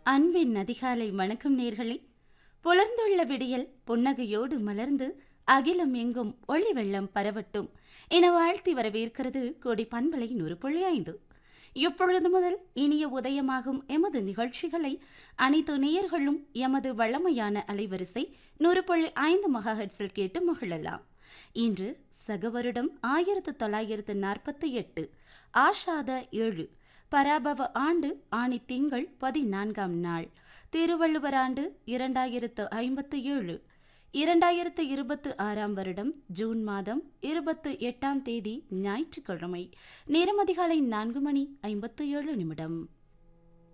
அன்பின் அதிகாலை வணக்கம் நேர்களே புலர்ந்துள்ள விடியல் புன்னகையோடு மலர்ந்து அகிலம் எங்கும் ஒளி வெள்ளம் பரவட்டும் என வாழ்த்தி வரவேற்கிறது கோடி பண்பலை நூறு புள்ளி ஐந்து இப்பொழுது முதல் இனிய உதயமாகும் எமது நிகழ்ச்சிகளை அனைத்து நேயர்களும் எமது வளமையான அலைவரிசை நூறு புள்ளி ஐந்து மகாஹெட்ஸில் கேட்டு மகிழலாம் இன்று சகவருடம் ஆயிரத்து தொள்ளாயிரத்து நாற்பத்தி எட்டு ஆஷாத ஏழு பராபவ ஆண்டு ஆணி திங்கள் பதினான்காம் நாள் திருவள்ளுவர் ஆண்டு இரண்டாயிரத்து ஐம்பத்து ஏழு இரண்டாயிரத்து இருபத்து ஆறாம் வருடம் ஜூன் மாதம் இருபத்து எட்டாம் தேதி ஞாயிற்றுக்கிழமை நேரம் அதிகாலை நான்கு மணி ஐம்பத்து ஏழு நிமிடம்